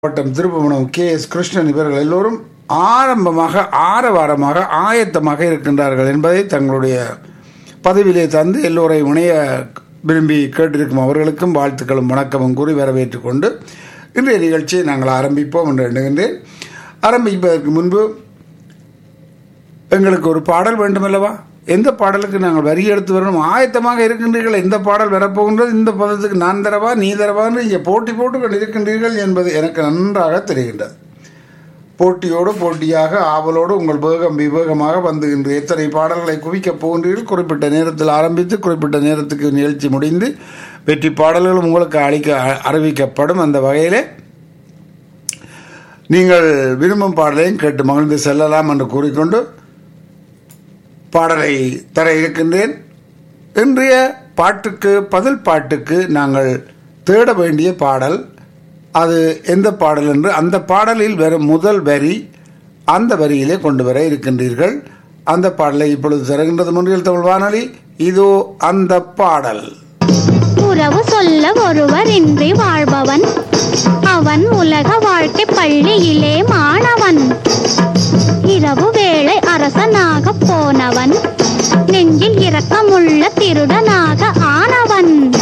மாவட்டம் Thiruppuvanam K S Krishnan இவர்கள் எல்லோரும் ஆரம்பமாக ஆரவாரமாக ஆயத்தமாக இருக்கின்றார்கள் என்பதை தங்களுடைய பதவியிலே தந்து எல்லோரையும் இணைய விரும்பி கேட்டிருக்கும் அவர்களுக்கும் வாழ்த்துக்களும் வணக்கமும் கூறி வரவேற்றுக் கொண்டு இன்றைய நிகழ்ச்சியை நாங்கள் ஆரம்பிப்போம் என்று எண்ணுகின்றேன் ஆரம்பிப்பதற்கு முன்பு எங்களுக்கு ஒரு பாடல் வேண்டுமல்லவா எந்த பாடலுக்கு நாங்கள் வரி எடுத்து வரணும் ஆயத்தமாக இருக்கின்றீர்கள் எந்த பாடல் வரப்போகின்றது இந்த பதத்துக்கு நான் தரவா நீ தரவா என்று இங்கே போட்டி போட்டு கொண்டிருக்கின்றீர்கள் என்பது எனக்கு நன்றாக தெரிகின்றது போட்டியோடு போட்டியாக ஆவலோடு உங்கள் வேகம் விவேகமாக வந்து இன்று எத்தனை பாடல்களை குவிக்கப் போகின்றீர்கள் குறிப்பிட்ட நேரத்தில் ஆரம்பித்து குறிப்பிட்ட நேரத்துக்கு நிகழ்ச்சி முடிந்து வெற்றி பாடல்களும் உங்களுக்கு அளிக்க அறிவிக்கப்படும் அந்த வகையிலே நீங்கள் விரும்பும் பாடலையும் கேட்டு மகிழ்ந்து செல்லலாம் என்று கூறிக்கொண்டு பாடலை தர இருக்கின்றேன் இன்றைய பாட்டுக்கு பதில் பாட்டுக்கு நாங்கள் தேட வேண்டிய பாடல் அது எந்த பாடல் என்று அந்த பாடலில் வரும் முதல் வரி அந்த வரியிலே கொண்டு வர இருக்கின்றீர்கள் அந்த பாடலை இப்பொழுது தருகின்றது முன்றில் தமிழ் வானொலி இதோ அந்த பாடல் உறவு சொல்ல ஒருவர் இன்றி வாழ்பவன் அவன் உலக வாழ்க்கை பள்ளியிலே மாணவன் இரவு வேளை அரசனாக போனவன் நெஞ்சில் இரக்கமுள்ள திருடனாக ஆனவன்